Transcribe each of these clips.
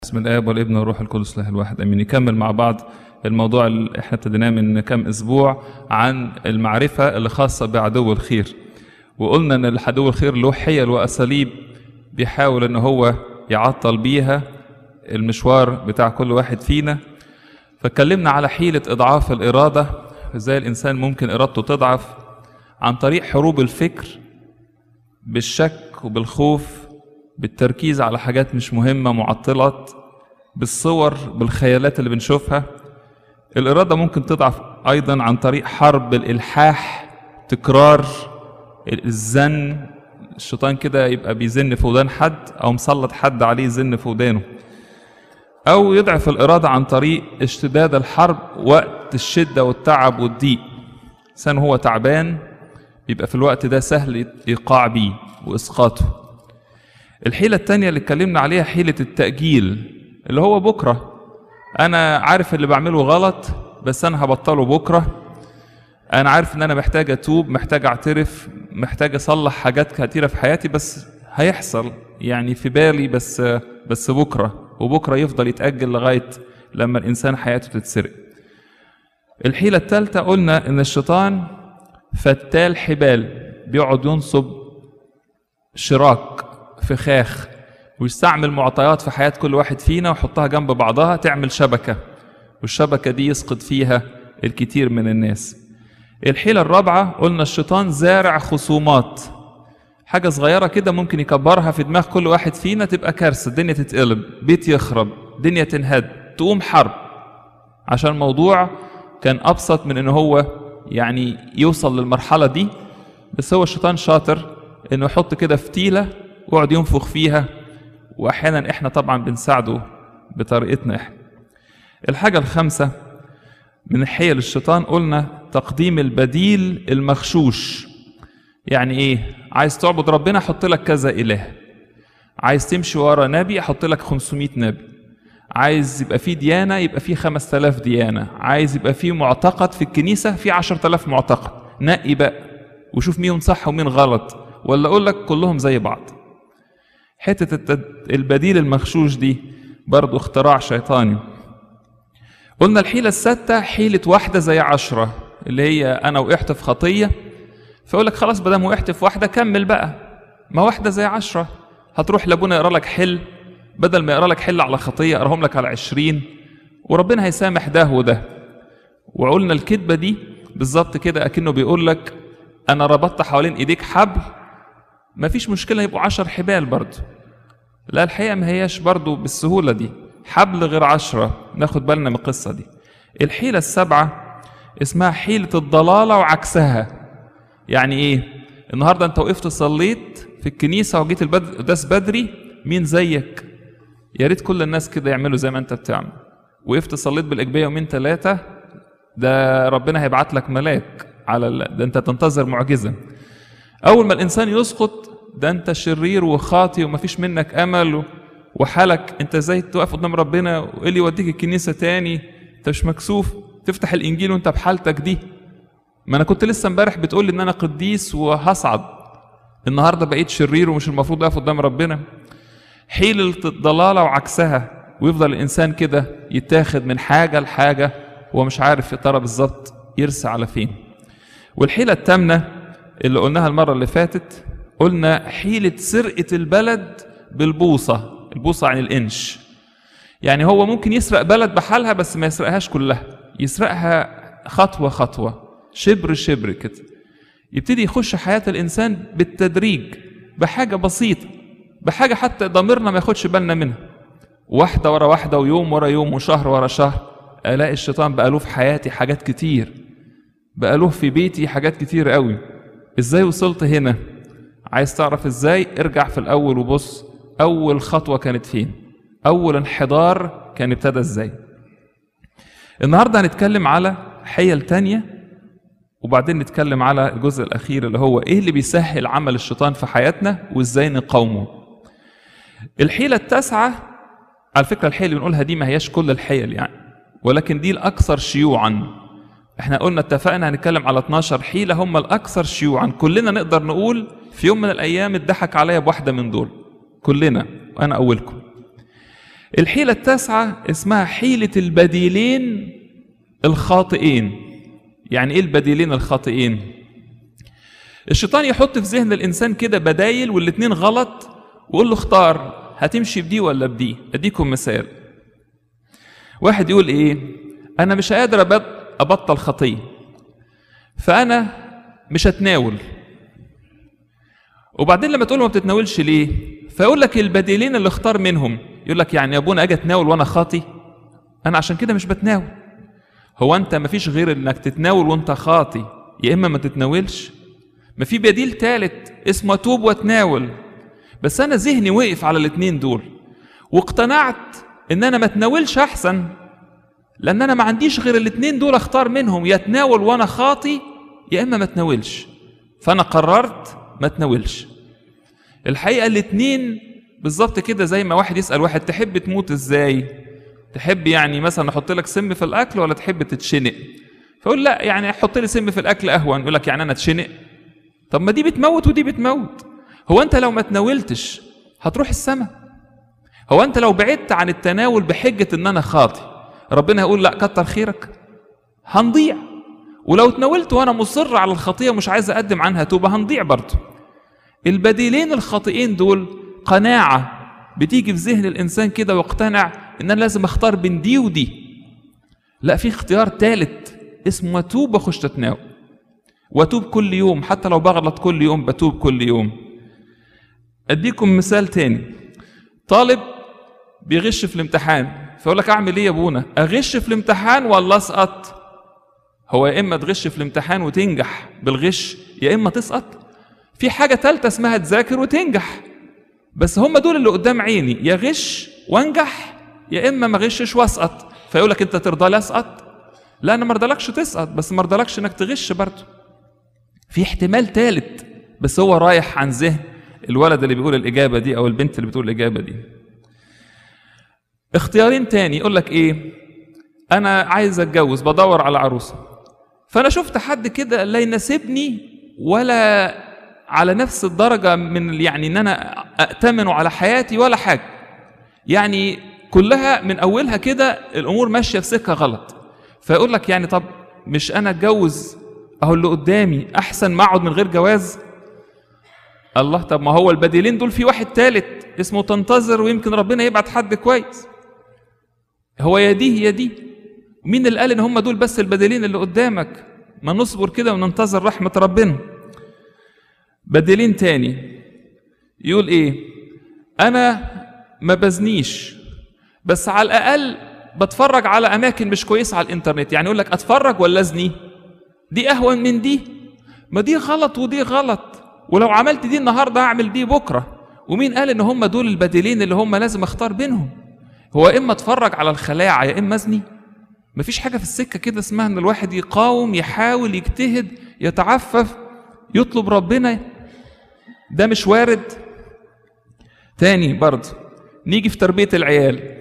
بسم الاب والابن والروح القدس له الواحد امين نكمل مع بعض الموضوع اللي احنا ابتديناه من كام اسبوع عن المعرفه اللي خاصه بعدو الخير وقلنا ان العدو الخير له حيل واساليب بيحاول ان هو يعطل بيها المشوار بتاع كل واحد فينا فاتكلمنا على حيله اضعاف الاراده ازاي الانسان ممكن ارادته تضعف عن طريق حروب الفكر بالشك وبالخوف بالتركيز على حاجات مش مهمة معطلات بالصور بالخيالات اللي بنشوفها الإرادة ممكن تضعف أيضا عن طريق حرب الإلحاح تكرار الزن الشيطان كده يبقى بيزن في ودان حد أو مسلط حد عليه يزن في ودانه أو يضعف الإرادة عن طريق اشتداد الحرب وقت الشدة والتعب والضيق إنسان هو تعبان بيبقى في الوقت ده سهل إيقاع بيه وإسقاطه الحيلة التانية اللي اتكلمنا عليها حيلة التأجيل اللي هو بكرة أنا عارف اللي بعمله غلط بس أنا هبطله بكرة أنا عارف إن أنا محتاج أتوب محتاج أعترف محتاج أصلح حاجات كتيرة في حياتي بس هيحصل يعني في بالي بس بس بكرة وبكرة يفضل يتأجل لغاية لما الإنسان حياته تتسرق الحيلة الثالثة قلنا إن الشيطان فتال حبال بيقعد ينصب شراك فخاخ ويستعمل معطيات في حياة كل واحد فينا ويحطها جنب بعضها تعمل شبكة والشبكة دي يسقط فيها الكثير من الناس الحيلة الرابعة قلنا الشيطان زارع خصومات حاجة صغيرة كده ممكن يكبرها في دماغ كل واحد فينا تبقى كارثة الدنيا تتقلب بيت يخرب دنيا تنهد تقوم حرب عشان الموضوع كان أبسط من إن هو يعني يوصل للمرحلة دي بس هو الشيطان شاطر إنه يحط كده فتيلة ويقعد ينفخ فيها واحيانا احنا طبعا بنساعده بطريقتنا احنا الحاجه الخامسه من حيل الشيطان قلنا تقديم البديل المغشوش يعني ايه عايز تعبد ربنا احط لك كذا اله عايز تمشي ورا نبي احط لك 500 نبي عايز يبقى في ديانه يبقى في 5000 ديانه عايز يبقى في معتقد في الكنيسه في 10000 معتقد نقي بقى وشوف مين صح ومين غلط ولا اقول لك كلهم زي بعض حتة التد... البديل المغشوش دي برضو اختراع شيطاني قلنا الحيلة الستة حيلة واحدة زي عشرة اللي هي أنا وقعت في خطية فيقول لك خلاص بدل وقعت في واحدة كمل بقى ما واحدة زي عشرة هتروح لابونا يقرا لك حل بدل ما يقرا لك حل على خطية يقراهم لك على عشرين وربنا هيسامح ده وده وقلنا الكذبة دي بالظبط كده أكنه بيقول لك أنا ربطت حوالين إيديك حبل ما فيش مشكلة يبقوا عشر حبال برضو لا الحقيقة ما هياش برضو بالسهولة دي حبل غير عشرة ناخد بالنا من القصة دي الحيلة السبعة اسمها حيلة الضلالة وعكسها يعني ايه النهاردة انت وقفت صليت في الكنيسة وجيت القداس بدري مين زيك يا ريت كل الناس كده يعملوا زي ما انت بتعمل وقفت صليت بالإجبية يومين ثلاثة ده ربنا هيبعت لك ملاك على ال... ده انت تنتظر معجزة أول ما الإنسان يسقط ده أنت شرير وخاطي ومفيش منك أمل وحالك أنت إزاي تقف قدام ربنا وإيه اللي يوديك الكنيسة تاني أنت مش مكسوف تفتح الإنجيل وأنت بحالتك دي ما أنا كنت لسه امبارح بتقول لي إن أنا قديس وهصعد النهارده بقيت شرير ومش المفروض أقف قدام ربنا حيلة الضلالة وعكسها ويفضل الإنسان كده يتاخد من حاجة لحاجة وهو مش عارف يا ترى بالظبط يرسى على فين والحيلة الثامنة اللي قلناها المرة اللي فاتت قلنا حيلة سرقة البلد بالبوصة البوصة عن الإنش يعني هو ممكن يسرق بلد بحالها بس ما يسرقهاش كلها يسرقها خطوة خطوة شبر شبر كده يبتدي يخش حياة الإنسان بالتدريج بحاجة بسيطة بحاجة حتى ضميرنا ما ياخدش بالنا منها واحدة ورا واحدة ويوم ورا يوم وشهر ورا شهر ألاقي الشيطان بقى له في حياتي حاجات كتير بقى له في بيتي حاجات كتير قوي ازاي وصلت هنا عايز تعرف ازاي ارجع في الاول وبص اول خطوه كانت فين اول انحدار كان ابتدى ازاي النهارده هنتكلم على حيل تانية وبعدين نتكلم على الجزء الاخير اللي هو ايه اللي بيسهل عمل الشيطان في حياتنا وازاي نقاومه الحيله التاسعه على فكره الحيل اللي بنقولها دي ما هياش كل الحيل يعني ولكن دي الاكثر شيوعا احنا قلنا اتفقنا هنتكلم على 12 حيلة هم الأكثر شيوعا كلنا نقدر نقول في يوم من الأيام اتضحك عليا بواحدة من دول كلنا وأنا أولكم الحيلة التاسعة اسمها حيلة البديلين الخاطئين يعني ايه البديلين الخاطئين الشيطان يحط في ذهن الانسان كده بدايل والاتنين غلط ويقول له اختار هتمشي بدي ولا بدي اديكم مثال واحد يقول ايه انا مش قادر ابطل خطيه فانا مش هتناول وبعدين لما تقول له ما بتتناولش ليه فيقول لك البديلين اللي اختار منهم يقول لك يعني يا ابونا اجي اتناول وانا خاطي انا عشان كده مش بتناول هو انت ما فيش غير انك تتناول وانت خاطي يا اما ما تتناولش ما في بديل ثالث اسمه اتوب واتناول بس انا ذهني وقف على الاثنين دول واقتنعت ان انا ما اتناولش احسن لان انا ما عنديش غير الاثنين دول اختار منهم يا اتناول وانا خاطي يا اما ما اتناولش فانا قررت ما اتناولش الحقيقه الاثنين بالظبط كده زي ما واحد يسال واحد تحب تموت ازاي تحب يعني مثلا احط لك سم في الاكل ولا تحب تتشنق فيقول لا يعني حط لي سم في الاكل اهون يقول لك يعني انا اتشنق طب ما دي بتموت ودي بتموت هو انت لو ما تناولتش هتروح السماء هو انت لو بعدت عن التناول بحجه ان انا خاطي ربنا هيقول لا كتر خيرك هنضيع ولو تناولت وانا مصر على الخطيه ومش عايز اقدم عنها توبه هنضيع برضه البديلين الخاطئين دول قناعه بتيجي في ذهن الانسان كده واقتنع ان انا لازم اختار بين دي ودي لا في اختيار ثالث اسمه اتوب واخش تتناول واتوب كل يوم حتى لو بغلط كل يوم بتوب كل يوم اديكم مثال تاني طالب بيغش في الامتحان فيقول لك اعمل ايه يا ابونا اغش في الامتحان ولا اسقط هو يا اما تغش في الامتحان وتنجح بالغش يا اما تسقط في حاجه ثالثه اسمها تذاكر وتنجح بس هم دول اللي قدام عيني يا غش وانجح يا اما ما غشش واسقط فيقول لك انت ترضى لي اسقط لا انا ما ارضالكش تسقط بس ما ارضالكش انك تغش برضه في احتمال ثالث بس هو رايح عن ذهن الولد اللي بيقول الاجابه دي او البنت اللي بتقول الاجابه دي اختيارين تاني يقول لك ايه انا عايز اتجوز بدور على عروسه فانا شفت حد كده لا يناسبني ولا على نفس الدرجه من يعني ان انا اتمنه على حياتي ولا حاجه يعني كلها من اولها كده الامور ماشيه في سكه غلط فيقول لك يعني طب مش انا اتجوز اهو اللي قدامي احسن ما اقعد من غير جواز الله طب ما هو البديلين دول في واحد تالت اسمه تنتظر ويمكن ربنا يبعت حد كويس هو يا دي يا دي مين اللي قال ان هم دول بس البديلين اللي قدامك ما نصبر كده وننتظر رحمة ربنا بديلين تاني يقول ايه انا ما بزنيش بس على الاقل بتفرج على اماكن مش كويسه على الانترنت يعني يقول لك اتفرج ولا ازني دي اهون من دي ما دي غلط ودي غلط ولو عملت دي النهارده اعمل دي بكره ومين قال ان هم دول البديلين اللي هم لازم اختار بينهم هو اما اتفرج على الخلاعه يا اما ازني مفيش حاجه في السكه كده اسمها ان الواحد يقاوم يحاول يجتهد يتعفف يطلب ربنا ده مش وارد تاني برضه نيجي في تربيه العيال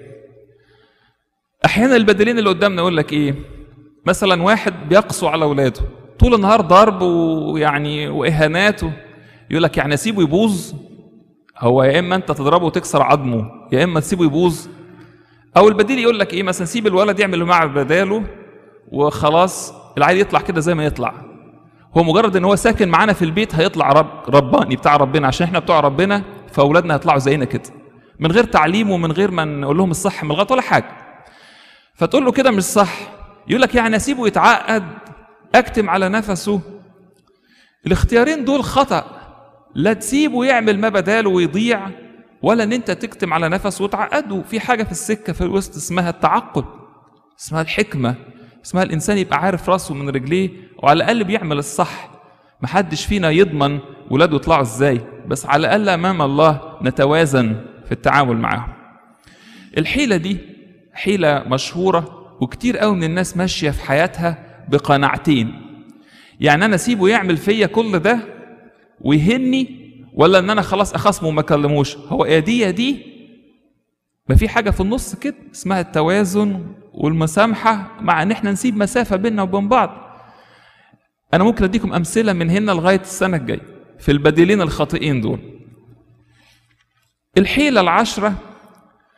احيانا البديلين اللي قدامنا يقول لك ايه مثلا واحد بيقسو على اولاده طول النهار ضرب ويعني واهانات يقول لك يعني اسيبه يبوظ هو يا اما انت تضربه وتكسر عظمه يا اما تسيبه يبوظ او البديل يقول لك ايه مثلا سيب الولد يعمل اللي معه بداله وخلاص العيل يطلع كده زي ما يطلع هو مجرد ان هو ساكن معانا في البيت هيطلع رب رباني بتاع ربنا عشان احنا بتوع ربنا فاولادنا هيطلعوا زينا كده من غير تعليم ومن غير ما نقول لهم الصح من الغلط ولا حاجه فتقول له كده مش صح يقول لك يعني اسيبه يتعقد اكتم على نفسه الاختيارين دول خطأ لا تسيبه يعمل ما بداله ويضيع ولا ان انت تكتم على نفسه وتعقده في حاجه في السكه في الوسط اسمها التعقل اسمها الحكمه اسمها الانسان يبقى عارف راسه من رجليه وعلى الاقل بيعمل الصح محدش فينا يضمن ولاده يطلعوا ازاي بس على الاقل امام الله نتوازن في التعامل معاهم الحيله دي حيله مشهوره وكتير قوي من الناس ماشيه في حياتها بقناعتين يعني انا اسيبه يعمل فيا كل ده ويهني ولا ان انا خلاص اخصمه وما اكلموش هو يا دي يا دي ما في حاجه في النص كده اسمها التوازن والمسامحه مع ان احنا نسيب مسافه بيننا وبين بعض انا ممكن اديكم امثله من هنا لغايه السنه الجايه في البديلين الخاطئين دول الحيله العشره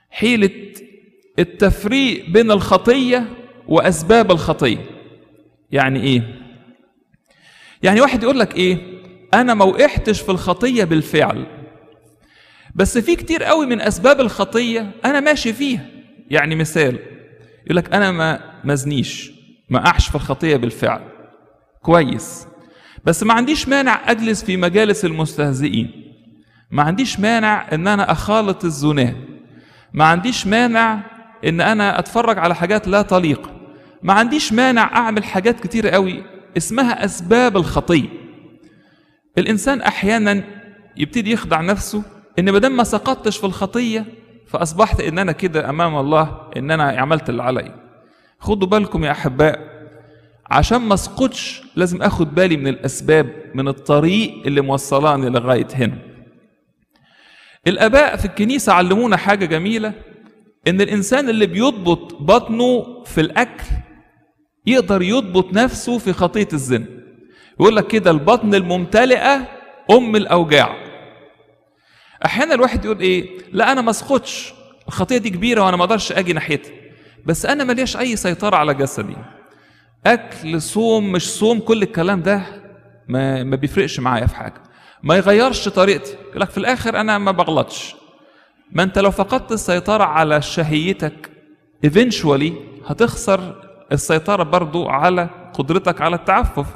حيلة التفريق بين الخطية وأسباب الخطية يعني إيه؟ يعني واحد يقول لك إيه؟ أنا ما وقعتش في الخطية بالفعل بس في كتير قوي من أسباب الخطية أنا ماشي فيها يعني مثال يقول لك أنا ما مزنيش ما أعش في الخطية بالفعل كويس بس ما عنديش مانع أجلس في مجالس المستهزئين ما عنديش مانع ان انا اخالط الزناه ما عنديش مانع ان انا اتفرج على حاجات لا تليق ما عنديش مانع اعمل حاجات كتير قوي اسمها اسباب الخطيه الانسان احيانا يبتدي يخدع نفسه ان ما دام ما سقطتش في الخطيه فاصبحت ان انا كده امام الله ان انا عملت اللي عليا خدوا بالكم يا احباء عشان ما اسقطش لازم اخد بالي من الاسباب من الطريق اللي موصلاني لغايه هنا الاباء في الكنيسه علمونا حاجه جميله ان الانسان اللي بيضبط بطنه في الاكل يقدر يضبط نفسه في خطيه الزنا يقول لك كده البطن الممتلئه ام الاوجاع احيانا الواحد يقول ايه لا انا ما اسقطش الخطيه دي كبيره وانا ما اقدرش اجي ناحيتها بس انا ملياش اي سيطره على جسدي اكل صوم مش صوم كل الكلام ده ما ما بيفرقش معايا في حاجه ما يغيرش طريقتي يقول لك في الاخر انا ما بغلطش ما انت لو فقدت السيطره على شهيتك eventually هتخسر السيطره برضو على قدرتك على التعفف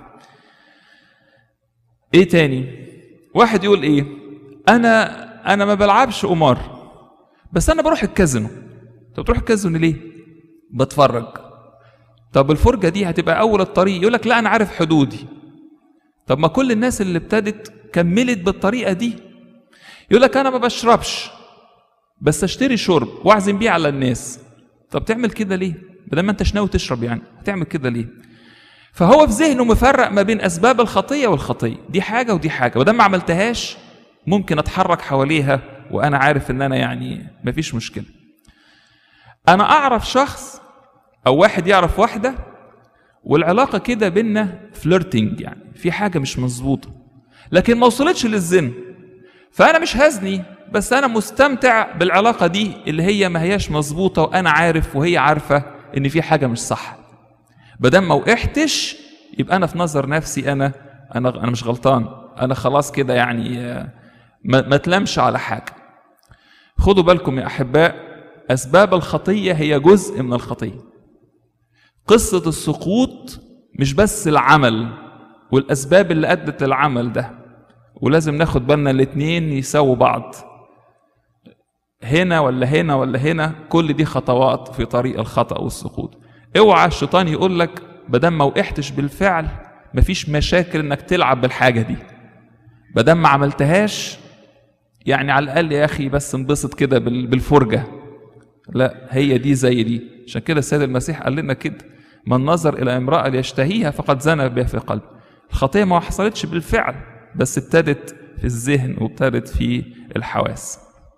ايه تاني واحد يقول ايه انا انا ما بلعبش قمار بس انا بروح الكازينو طب بتروح الكازينو ليه بتفرج طب الفرجه دي هتبقى اول الطريق يقول لك لا انا عارف حدودي طب ما كل الناس اللي ابتدت كملت بالطريقه دي يقول لك انا ما بشربش بس اشتري شرب واعزم بيه على الناس طب تعمل كده ليه بدل ما انتش ناوي تشرب يعني هتعمل كده ليه فهو في ذهنه مفرق ما بين اسباب الخطيه والخطيه دي حاجه ودي حاجه ودام ما عملتهاش ممكن اتحرك حواليها وانا عارف ان انا يعني مفيش مشكله انا اعرف شخص او واحد يعرف واحده والعلاقه كده بينا فليرتنج يعني في حاجه مش مظبوطه لكن ما وصلتش للزنا فانا مش هزني بس انا مستمتع بالعلاقه دي اللي هي ما هياش مظبوطه وانا عارف وهي عارفه ان في حاجه مش صح بدل ما وقعتش يبقى انا في نظر نفسي انا انا انا مش غلطان انا خلاص كده يعني ما, ما تلمش على حاجه خدوا بالكم يا احباء اسباب الخطيه هي جزء من الخطيه قصه السقوط مش بس العمل والاسباب اللي ادت للعمل ده ولازم ناخد بالنا الاتنين يساووا بعض هنا ولا هنا ولا هنا كل دي خطوات في طريق الخطأ والسقوط اوعى الشيطان يقول لك بدل ما وقعتش بالفعل مفيش مشاكل انك تلعب بالحاجة دي بدل ما عملتهاش يعني على الأقل يا أخي بس انبسط كده بالفرجة لا هي دي زي دي عشان كده السيد المسيح قال لنا كده من نظر إلى امرأة ليشتهيها فقد زنى بها في قلبه الخطية ما حصلتش بالفعل بس ابتدت في الذهن وابتدت في الحواس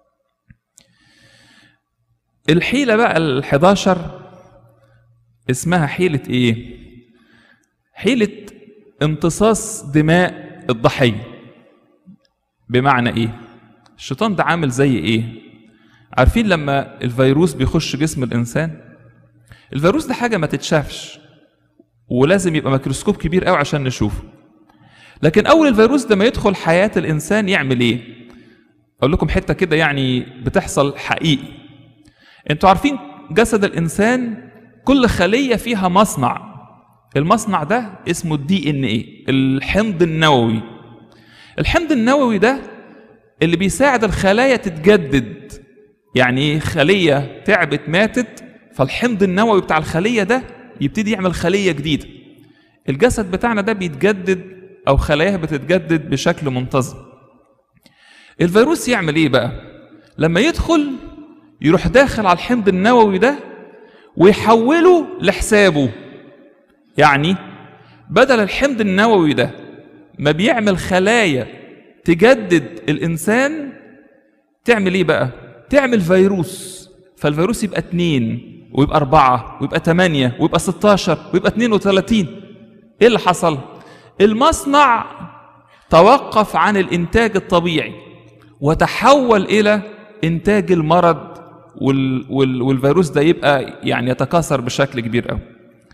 الحيلة بقى ال11 اسمها حيلة ايه؟ حيلة امتصاص دماء الضحية بمعنى ايه؟ الشيطان ده عامل زي ايه؟ عارفين لما الفيروس بيخش جسم الانسان؟ الفيروس ده حاجة ما تتشافش ولازم يبقى ميكروسكوب كبير قوي عشان نشوفه لكن اول الفيروس ده ما يدخل حياه الانسان يعمل ايه اقول لكم حته كده يعني بتحصل حقيقي انتوا عارفين جسد الانسان كل خليه فيها مصنع المصنع ده اسمه الدي ان ايه الحمض النووي الحمض النووي ده اللي بيساعد الخلايا تتجدد يعني خليه تعبت ماتت فالحمض النووي بتاع الخليه ده يبتدي يعمل خليه جديده الجسد بتاعنا ده بيتجدد او خلاياه بتتجدد بشكل منتظم الفيروس يعمل ايه بقى لما يدخل يروح داخل على الحمض النووي ده ويحوله لحسابه يعني بدل الحمض النووي ده ما بيعمل خلايا تجدد الانسان تعمل ايه بقى تعمل فيروس فالفيروس يبقى اتنين ويبقى أربعة ويبقى تمانية ويبقى ستاشر ويبقى اتنين وتلاتين ايه اللي حصل المصنع توقف عن الانتاج الطبيعي وتحول الى انتاج المرض وال وال والفيروس ده يبقى يعني يتكاثر بشكل كبير قوي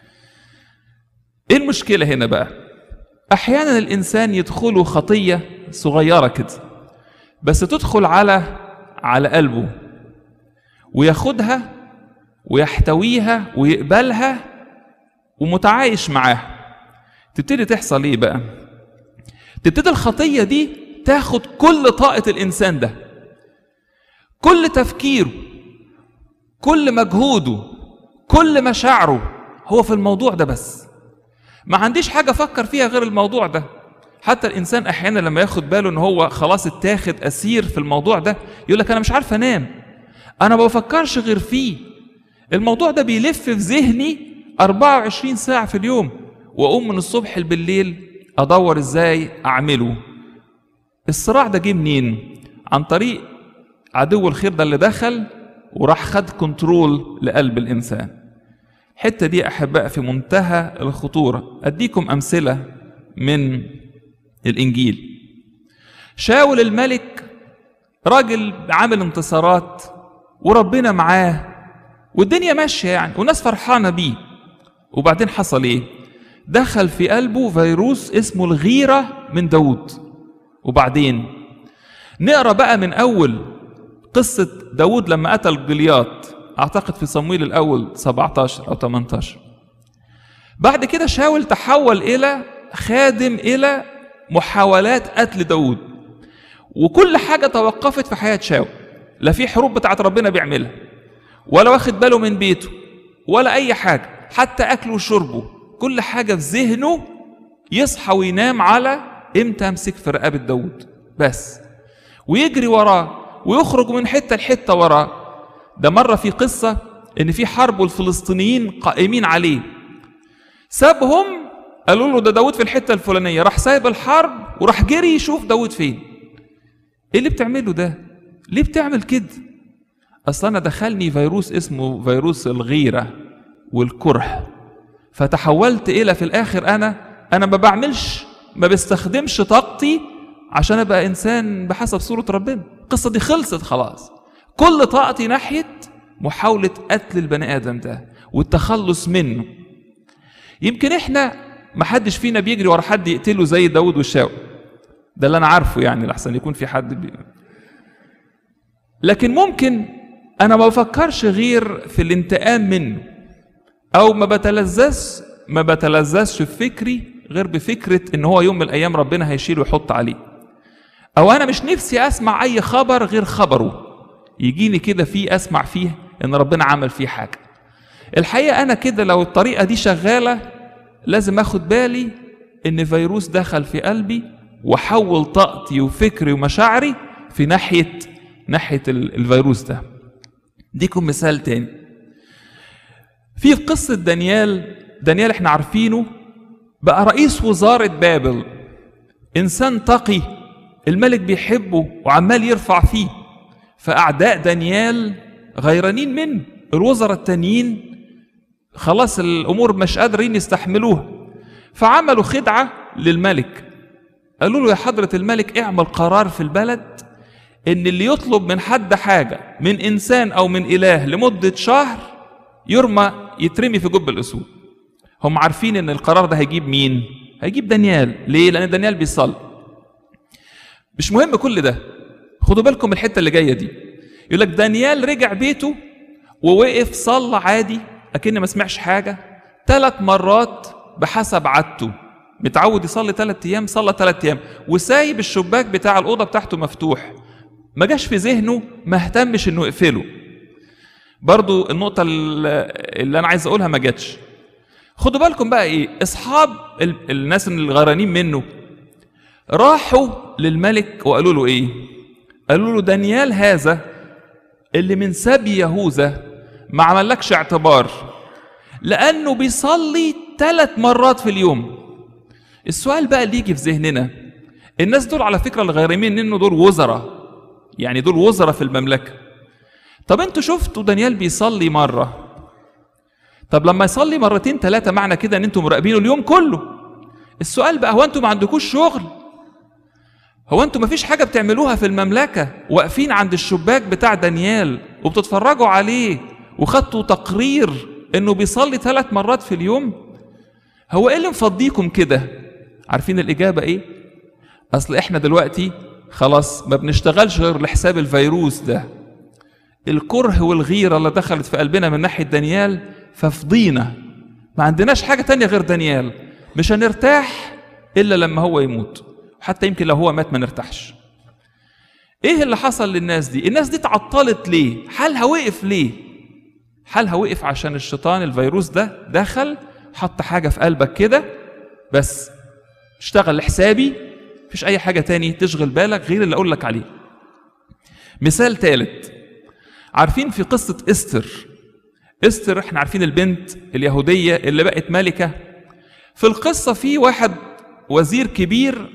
ايه المشكله هنا بقى احيانا الانسان يدخله خطيه صغيره كده بس تدخل على على قلبه وياخدها ويحتويها ويقبلها ومتعايش معاها تبتدي تحصل ايه بقى تبتدي الخطيه دي تاخد كل طاقه الانسان ده كل تفكيره كل مجهوده كل مشاعره هو في الموضوع ده بس ما عنديش حاجه افكر فيها غير الموضوع ده حتى الانسان احيانا لما ياخد باله ان هو خلاص اتاخد اسير في الموضوع ده يقول لك انا مش عارف انام انا ما بفكرش غير فيه الموضوع ده بيلف في ذهني 24 ساعه في اليوم واقوم من الصبح بالليل ادور ازاي اعمله الصراع ده جه منين عن طريق عدو الخير ده اللي دخل وراح خد كنترول لقلب الانسان الحته دي احباء في منتهى الخطوره اديكم امثله من الانجيل شاول الملك راجل عامل انتصارات وربنا معاه والدنيا ماشيه يعني والناس فرحانه بيه وبعدين حصل ايه دخل في قلبه فيروس اسمه الغيره من داود وبعدين نقرا بقى من اول قصه داود لما قتل جلياط اعتقد في صمويل الاول 17 او 18 بعد كده شاول تحول الى خادم الى محاولات قتل داود وكل حاجه توقفت في حياه شاول لا في حروب بتاعت ربنا بيعملها ولا واخد باله من بيته ولا اي حاجه حتى اكله وشربه كل حاجه في ذهنه يصحى وينام على امتى امسك في رقبه داود بس ويجري وراه ويخرج من حته لحته وراه ده مره في قصه ان في حرب والفلسطينيين قائمين عليه سابهم قالوا له ده داود في الحته الفلانيه راح سايب الحرب وراح جري يشوف داود فين ايه اللي بتعمله ده ليه بتعمل كده اصل انا دخلني فيروس اسمه فيروس الغيره والكره فتحولت الى في الاخر انا انا ما بعملش ما بستخدمش طاقتي عشان ابقى انسان بحسب صوره ربنا القصه دي خلصت خلاص كل طاقتي ناحيه محاوله قتل البني ادم ده والتخلص منه يمكن احنا ما حدش فينا بيجري ورا حد يقتله زي داود والشاول ده اللي انا عارفه يعني لحسن يكون في حد بي... لكن ممكن انا ما بفكرش غير في الانتقام منه او ما بتلذذش ما بتلذذش في فكري غير بفكره ان هو يوم من الايام ربنا هيشيله ويحط عليه او انا مش نفسي اسمع اي خبر غير خبره يجيني كده فيه اسمع فيه ان ربنا عمل فيه حاجه الحقيقه انا كده لو الطريقه دي شغاله لازم اخد بالي ان فيروس دخل في قلبي وحول طاقتي وفكري ومشاعري في ناحيه ناحيه الفيروس ده ديكم مثال تاني في قصة دانيال دانيال احنا عارفينه بقى رئيس وزارة بابل إنسان تقي الملك بيحبه وعمال يرفع فيه فأعداء دانيال غيرانين منه الوزراء التانيين خلاص الأمور مش قادرين يستحملوها فعملوا خدعة للملك قالوا له يا حضرة الملك اعمل قرار في البلد ان اللي يطلب من حد حاجة من انسان او من اله لمدة شهر يرمى يترمي في جب الاسود هم عارفين ان القرار ده هيجيب مين هيجيب دانيال ليه لان دانيال بيصلي مش مهم كل ده خدوا بالكم الحتة اللي جاية دي يقول لك دانيال رجع بيته ووقف صلى عادي اكن ما سمعش حاجة ثلاث مرات بحسب عادته متعود يصلي ثلاث ايام صلى ثلاث ايام وسايب الشباك بتاع الاوضه بتاعته مفتوح ما جاش في ذهنه ما اهتمش انه يقفله برضو النقطة اللي أنا عايز أقولها ما جاتش خدوا بالكم بقى إيه أصحاب الناس اللي غيرانين منه راحوا للملك وقالوا له إيه قالوا له دانيال هذا اللي من سبي يهوذا ما عملكش اعتبار لأنه بيصلي ثلاث مرات في اليوم السؤال بقى اللي يجي في ذهننا الناس دول على فكرة الغيرانين منه دول وزراء يعني دول وزراء في المملكة طب انتوا شفتوا دانيال بيصلي مرة طب لما يصلي مرتين ثلاثة معنى كده ان انتوا مراقبينه اليوم كله السؤال بقى هو انتوا ما عندكوش شغل هو انتوا ما فيش حاجة بتعملوها في المملكة واقفين عند الشباك بتاع دانيال وبتتفرجوا عليه وخدتوا تقرير انه بيصلي ثلاث مرات في اليوم هو ايه اللي مفضيكم كده عارفين الاجابه ايه اصل احنا دلوقتي خلاص ما بنشتغلش غير لحساب الفيروس ده الكره والغيره اللي دخلت في قلبنا من ناحيه دانيال ففضينا ما عندناش حاجه تانية غير دانيال مش هنرتاح الا لما هو يموت حتى يمكن لو هو مات ما نرتاحش ايه اللي حصل للناس دي الناس دي تعطلت ليه حالها وقف ليه حالها وقف عشان الشيطان الفيروس ده دخل حط حاجة في قلبك كده بس اشتغل لحسابي مفيش أي حاجة تاني تشغل بالك غير اللي أقول لك عليه مثال ثالث عارفين في قصة استر استر احنا عارفين البنت اليهودية اللي بقت ملكة في القصة في واحد وزير كبير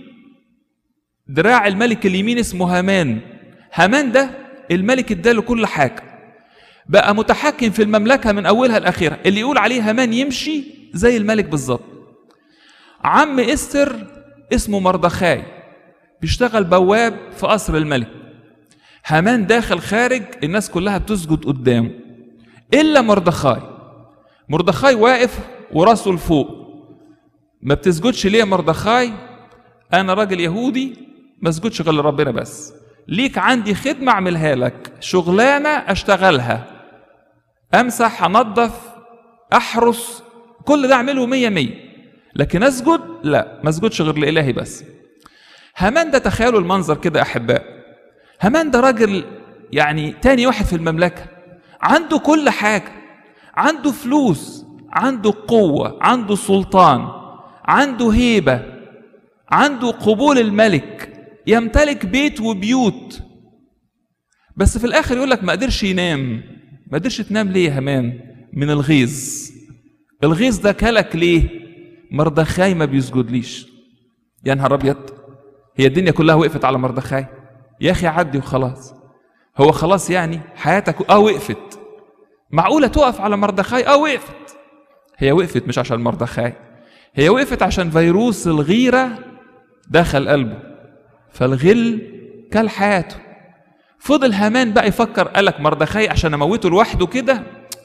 دراع الملك اليمين اسمه هامان هامان ده الملك اداله كل حاجة بقى متحكم في المملكة من أولها لآخرها اللي يقول عليه هامان يمشي زي الملك بالظبط عم استر اسمه مردخاي بيشتغل بواب في قصر الملك هامان داخل خارج الناس كلها بتسجد قدامه إلا مردخاي مردخاي واقف وراسه لفوق ما بتسجدش ليه يا مردخاي أنا راجل يهودي ما اسجدش غير لربنا بس ليك عندي خدمة أعملها لك شغلانة أشتغلها أمسح أنظف أحرس كل ده أعمله مية مية لكن أسجد لا ما أسجدش غير لإلهي بس هامان ده تخيلوا المنظر كده أحباء هامان ده راجل يعني تاني واحد في المملكة عنده كل حاجة عنده فلوس عنده قوة عنده سلطان عنده هيبة عنده قبول الملك يمتلك بيت وبيوت بس في الاخر يقول لك ما قدرش ينام ما قدرش تنام ليه يا همان من الغيظ الغيظ ده كلك ليه مردخاي ما بيسجدليش يا نهار ابيض هي الدنيا كلها وقفت على مردخاي يا اخي عدي وخلاص هو خلاص يعني حياتك اه وقفت معقوله تقف على مردخاي اه وقفت هي وقفت مش عشان مردخاي هي وقفت عشان فيروس الغيره دخل قلبه فالغل كل حياته فضل هامان بقى يفكر قالك مردخاي عشان اموته لوحده كده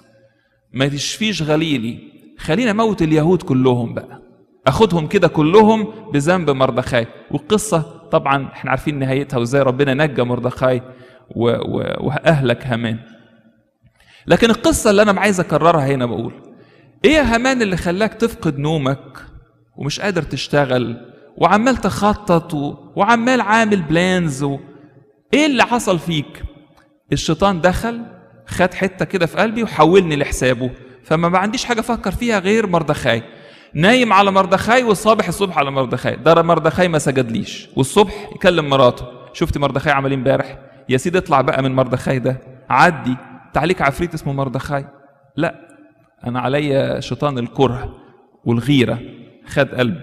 ما تشفيش غليلي خلينا اموت اليهود كلهم بقى اخدهم كده كلهم بذنب مردخاي والقصه طبعا احنا عارفين نهايتها وازاي ربنا نجى مردخاي و... و... واهلك هامان لكن القصه اللي انا عايز اكررها هنا بقول ايه يا هامان اللي خلاك تفقد نومك ومش قادر تشتغل وعمال تخطط و... وعمال عامل بلانز و... ايه اللي حصل فيك الشيطان دخل خد حته كده في قلبي وحولني لحسابه فما ما عنديش حاجه افكر فيها غير مردخاي نايم على مردخاي والصبح الصبح على مردخاي ده مردخاي ما سجدليش والصبح يكلم مراته شفت مردخاي عمل امبارح يا سيدي اطلع بقى من مردخاي ده عدي تعليك عفريت اسمه مردخاي لا انا عليا شيطان الكره والغيره خد قلبي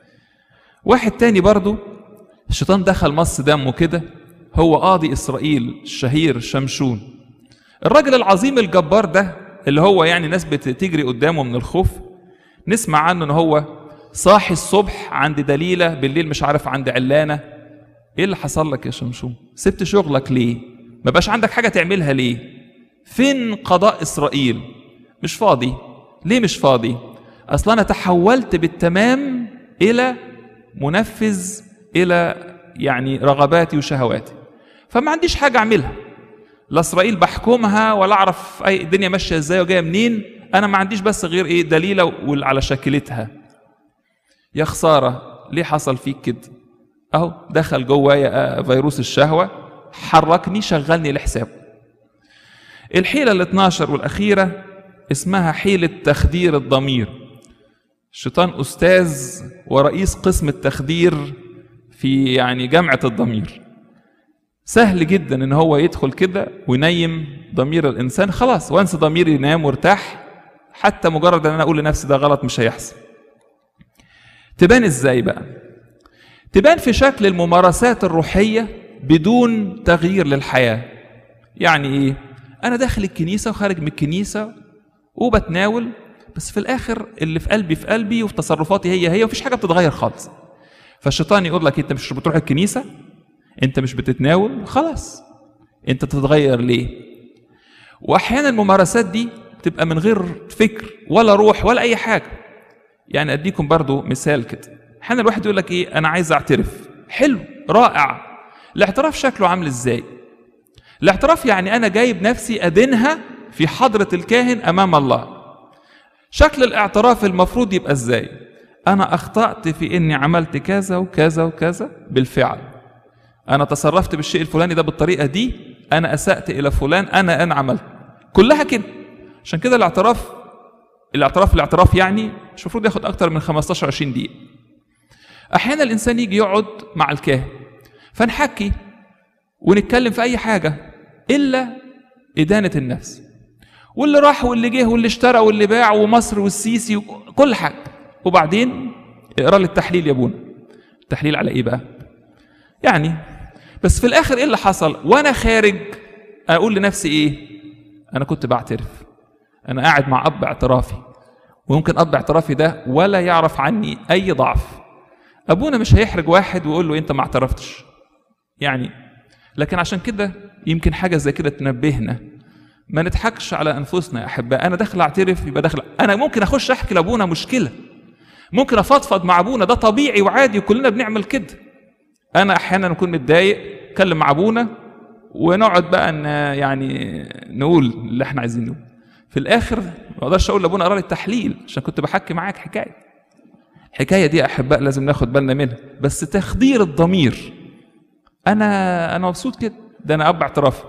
واحد تاني برضو الشيطان دخل مص دمه كده هو قاضي اسرائيل الشهير شمشون الراجل العظيم الجبار ده اللي هو يعني ناس بتجري قدامه من الخوف نسمع عنه ان هو صاحي الصبح عند دليله بالليل مش عارف عند علانه ايه اللي حصل لك يا شمشون سبت شغلك ليه ما بقاش عندك حاجه تعملها ليه فين قضاء اسرائيل مش فاضي ليه مش فاضي اصلا انا تحولت بالتمام الى منفذ الى يعني رغباتي وشهواتي فما عنديش حاجه اعملها لا اسرائيل بحكمها ولا اعرف اي الدنيا ماشيه ازاي وجايه منين انا ما عنديش بس غير ايه دليله على شكلتها يا خساره ليه حصل فيك كده اهو دخل جوايا فيروس الشهوه حركني شغلني لحسابه الحيله ال 12 والاخيره اسمها حيله تخدير الضمير الشيطان استاذ ورئيس قسم التخدير في يعني جامعه الضمير سهل جدا ان هو يدخل كده وينيم ضمير الانسان خلاص وانس ضميري ينام وارتاح حتى مجرد ان انا اقول لنفسي ده غلط مش هيحصل تبان ازاي بقى تبان في شكل الممارسات الروحيه بدون تغيير للحياه يعني ايه انا داخل الكنيسه وخارج من الكنيسه وبتناول بس في الاخر اللي في قلبي في قلبي وفي تصرفاتي هي هي ومفيش حاجه بتتغير خالص فالشيطان يقول لك انت مش بتروح الكنيسه انت مش بتتناول خلاص انت تتغير ليه واحيانا الممارسات دي بتبقى من غير فكر ولا روح ولا اي حاجه يعني اديكم برضو مثال كده احيانا الواحد يقول لك ايه انا عايز اعترف حلو رائع الاعتراف شكله عامل ازاي الاعتراف يعني انا جايب نفسي ادينها في حضره الكاهن امام الله شكل الاعتراف المفروض يبقى ازاي انا اخطات في اني عملت كذا وكذا وكذا بالفعل انا تصرفت بالشيء الفلاني ده بالطريقه دي انا اسات الى فلان انا انا عملت كلها كده عشان كده الاعتراف الاعتراف الاعتراف يعني مش المفروض ياخد اكتر من 15 20 دقيقه احيانا الانسان يجي يقعد مع الكاهن فنحكي ونتكلم في اي حاجه الا ادانه النفس واللي راح واللي جه واللي اشترى واللي باع ومصر والسيسي وكل حاجه وبعدين اقرا لي التحليل يا ابونا التحليل على ايه بقى يعني بس في الاخر ايه اللي حصل وانا خارج اقول لنفسي ايه انا كنت بعترف انا قاعد مع اب اعترافي وممكن اب اعترافي ده ولا يعرف عني اي ضعف ابونا مش هيحرج واحد ويقول له انت ما اعترفتش يعني لكن عشان كده يمكن حاجه زي كده تنبهنا ما نضحكش على انفسنا يا احباء انا داخل اعترف يبقى داخل انا ممكن اخش احكي لابونا مشكله ممكن افضفض مع ابونا ده طبيعي وعادي وكلنا بنعمل كده انا احيانا اكون متضايق اتكلم مع ابونا ونقعد بقى ان يعني نقول اللي احنا عايزين نقول في الاخر ما اقدرش اقول لابونا اقرا لي التحليل عشان كنت بحكي معاك حكايه الحكايه دي يا احباء لازم ناخد بالنا منها بس تخدير الضمير انا انا مبسوط كده ده انا اب اعترافي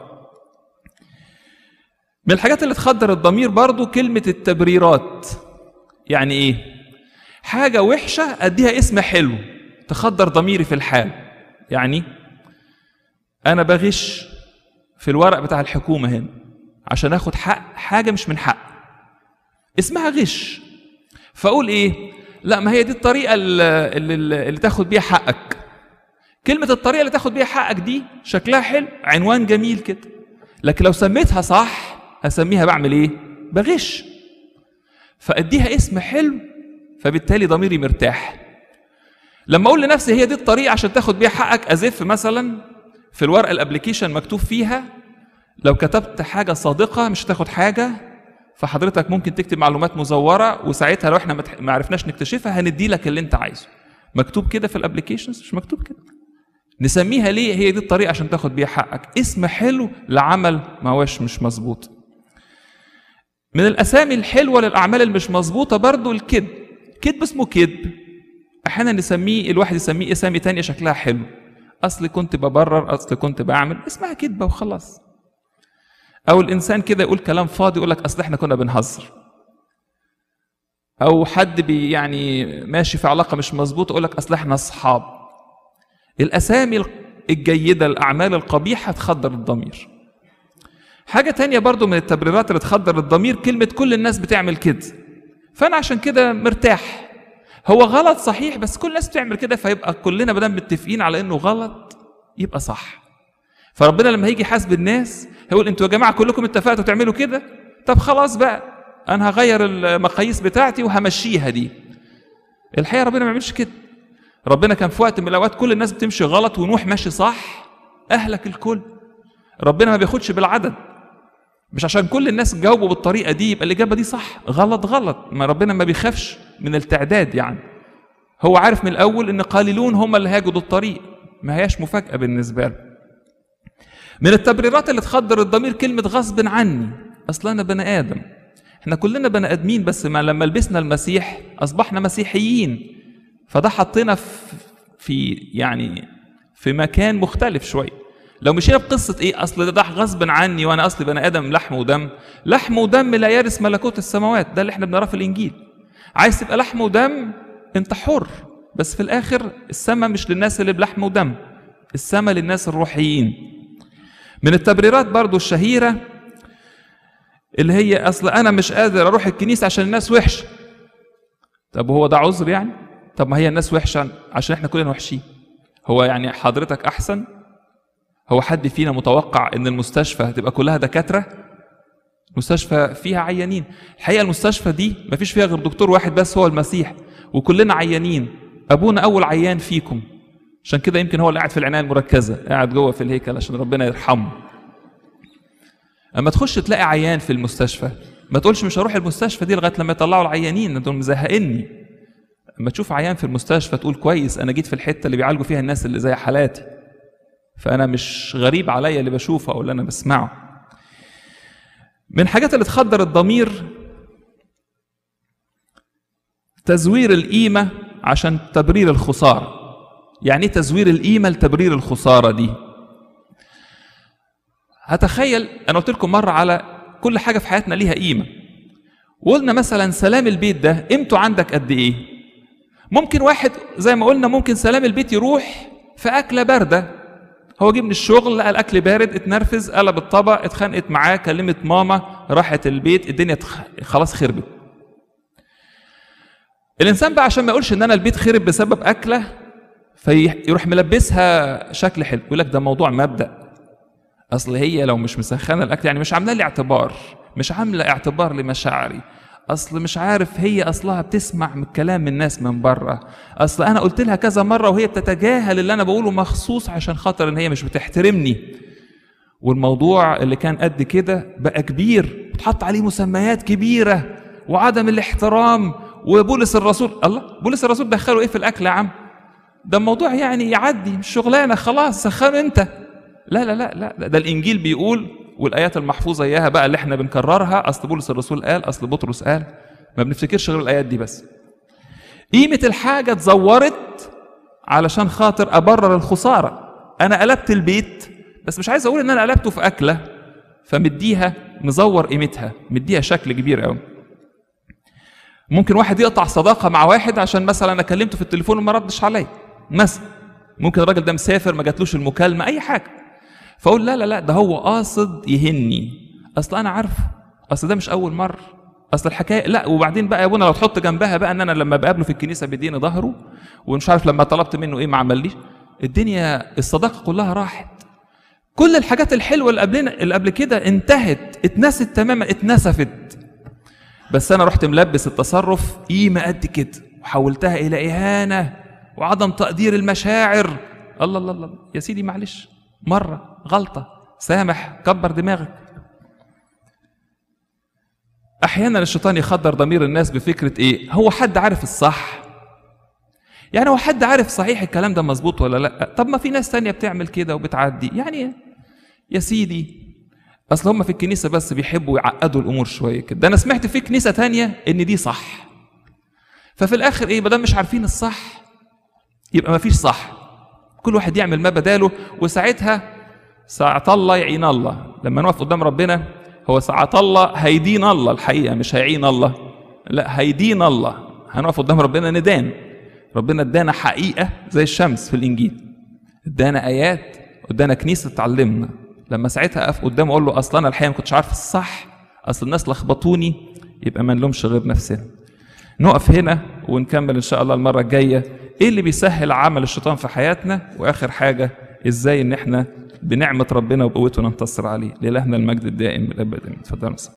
من الحاجات اللي تخدر الضمير برضو كلمة التبريرات يعني ايه حاجة وحشة اديها اسم حلو تخدر ضميري في الحال يعني انا بغش في الورق بتاع الحكومة هنا عشان اخد حق حاجة مش من حق اسمها غش فاقول ايه لا ما هي دي الطريقة اللي, اللي, اللي تاخد بيها حقك كلمة الطريقة اللي تاخد بيها حقك دي شكلها حلو عنوان جميل كده لكن لو سميتها صح هسميها بعمل ايه بغش فاديها اسم حلو فبالتالي ضميري مرتاح لما اقول لنفسي هي دي الطريقه عشان تاخد بيها حقك ازف مثلا في الورقه الابلكيشن مكتوب فيها لو كتبت حاجه صادقه مش هتاخد حاجه فحضرتك ممكن تكتب معلومات مزوره وساعتها لو احنا ما عرفناش نكتشفها هندي لك اللي انت عايزه مكتوب كده في الابلكيشنز مش مكتوب كده نسميها ليه هي دي الطريقه عشان تاخد بيها حقك اسم حلو لعمل ما هوش مش مظبوط من الاسامي الحلوه للاعمال اللي مش مظبوطه برضو الكذب كذب اسمه كذب احيانا نسميه الواحد يسميه اسامي تانية شكلها حلو اصل كنت ببرر اصل كنت بعمل اسمها كذبه وخلاص او الانسان كده يقول كلام فاضي يقول لك اصل احنا كنا بنهزر او حد بي يعني ماشي في علاقه مش مظبوطه يقول لك اصل احنا اصحاب الاسامي الجيده الاعمال القبيحه تخدر الضمير حاجة تانية برضو من التبريرات اللي تخدر الضمير كلمة كل الناس بتعمل كده فأنا عشان كده مرتاح هو غلط صحيح بس كل الناس بتعمل كده فيبقى كلنا بدل متفقين على إنه غلط يبقى صح فربنا لما هيجي يحاسب الناس هيقول انتوا يا جماعة كلكم اتفقتوا تعملوا كده طب خلاص بقى أنا هغير المقاييس بتاعتي وهمشيها دي الحقيقة ربنا ما يعملش كده ربنا كان في وقت من الأوقات كل الناس بتمشي غلط ونوح ماشي صح أهلك الكل ربنا ما بياخدش بالعدد مش عشان كل الناس جاوبوا بالطريقه دي يبقى الاجابه دي صح غلط غلط ما ربنا ما بيخافش من التعداد يعني هو عارف من الاول ان قليلون هم اللي هيجدوا الطريق ما هياش مفاجاه بالنسبه له من التبريرات اللي تخدر الضمير كلمه غصب عني اصل انا بني ادم احنا كلنا بني ادمين بس ما لما لبسنا المسيح اصبحنا مسيحيين فده حطينا في يعني في مكان مختلف شويه لو مشينا بقصة إيه أصل ده, ده غصب عني وأنا أصلي بني آدم لحم ودم لحم ودم لا يرث ملكوت السماوات ده اللي إحنا بنقراه في الإنجيل عايز تبقى لحم ودم أنت حر بس في الآخر السماء مش للناس اللي بلحم ودم السماء للناس الروحيين من التبريرات برضو الشهيرة اللي هي أصل أنا مش قادر أروح الكنيسة عشان الناس وحشة طب هو ده عذر يعني طب ما هي الناس وحشة عشان إحنا كلنا وحشين هو يعني حضرتك أحسن هو حد فينا متوقع ان المستشفى هتبقى كلها دكاتره مستشفى فيها عيانين الحقيقه المستشفى دي ما فيش فيها غير دكتور واحد بس هو المسيح وكلنا عيانين ابونا اول عيان فيكم عشان كده يمكن هو اللي قاعد في العنايه المركزه قاعد جوه في الهيكل عشان ربنا يرحمه اما تخش تلاقي عيان في المستشفى ما تقولش مش هروح المستشفى دي لغايه لما يطلعوا العيانين دول مزهقني اما تشوف عيان في المستشفى تقول كويس انا جيت في الحته اللي بيعالجوا فيها الناس اللي زي حالاتي فانا مش غريب عليا اللي بشوفه او اللي انا بسمعه من الحاجات اللي تخدر الضمير تزوير القيمه عشان تبرير الخساره يعني ايه تزوير القيمه لتبرير الخساره دي هتخيل انا قلت لكم مره على كل حاجه في حياتنا ليها قيمه وقلنا مثلا سلام البيت ده قيمته عندك قد ايه ممكن واحد زي ما قلنا ممكن سلام البيت يروح في اكله بارده هو جه من الشغل لقى الاكل بارد اتنرفز قلب الطبق اتخانقت معاه كلمت ماما راحت البيت الدنيا تخ... خلاص خربت الانسان بقى عشان ما يقولش ان انا البيت خرب بسبب اكله فيروح ملبسها شكل حلو يقول لك ده موضوع مبدا اصل هي لو مش مسخنه الاكل يعني مش عامله لي اعتبار مش عامله اعتبار لمشاعري اصل مش عارف هي اصلها بتسمع من كلام الناس من بره اصل انا قلت لها كذا مره وهي بتتجاهل اللي انا بقوله مخصوص عشان خاطر ان هي مش بتحترمني والموضوع اللي كان قد كده بقى كبير بتحط عليه مسميات كبيره وعدم الاحترام وبولس الرسول الله بولس الرسول دخله ايه في الاكل يا عم ده الموضوع يعني يعدي مش شغلانه خلاص سخن انت لا لا لا لا ده الانجيل بيقول والايات المحفوظه اياها بقى اللي احنا بنكررها اصل بولس الرسول قال اصل بطرس قال ما بنفتكرش غير الايات دي بس قيمه الحاجه اتزورت علشان خاطر ابرر الخساره انا قلبت البيت بس مش عايز اقول ان انا قلبته في اكله فمديها مزور قيمتها مديها شكل كبير قوي ممكن واحد يقطع صداقه مع واحد عشان مثلا انا كلمته في التليفون وما ردش عليا مثلا ممكن الراجل ده مسافر ما جاتلوش المكالمه اي حاجه فاقول لا لا لا ده هو قاصد يهني اصل انا عارفه اصل ده مش اول مره اصل الحكايه لا وبعدين بقى يا ابونا لو تحط جنبها بقى ان انا لما بقابله في الكنيسه بيديني ظهره ومش عارف لما طلبت منه ايه ما عمليش الدنيا الصداقه كلها راحت كل الحاجات الحلوه اللي قبلنا اللي قبل كده انتهت اتنست تماما اتنسفت بس انا رحت ملبس التصرف قيمه قد كده وحولتها الى اهانه وعدم تقدير المشاعر الله الله الله يا سيدي معلش مره غلطه سامح كبر دماغك احيانا الشيطان يخدر ضمير الناس بفكره ايه هو حد عارف الصح يعني هو حد عارف صحيح الكلام ده مظبوط ولا لا طب ما في ناس تانية بتعمل كده وبتعدي يعني يا سيدي اصل هم في الكنيسه بس بيحبوا يعقدوا الامور شويه كده ده انا سمعت في كنيسه تانية ان دي صح ففي الاخر ايه ما دام مش عارفين الصح يبقى ما فيش صح كل واحد يعمل ما بداله وساعتها ساعة الله يعين الله لما نقف قدام ربنا هو ساعة الله هيدين الله الحقيقة مش هيعين الله لا هيدين الله هنقف قدام ربنا ندان ربنا ادانا حقيقة زي الشمس في الإنجيل ادانا آيات ادانا كنيسة تعلمنا لما ساعتها اقف قدامه اقول له اصل انا الحقيقه ما كنتش عارف الصح اصل الناس لخبطوني يبقى ما نلومش غير نفسنا نقف هنا ونكمل ان شاء الله المره الجايه ايه اللي بيسهل عمل الشيطان في حياتنا واخر حاجه ازاي ان احنا بنعمه ربنا وبقوته ننتصر عليه لالهنا المجد الدائم الابد اتفضلوا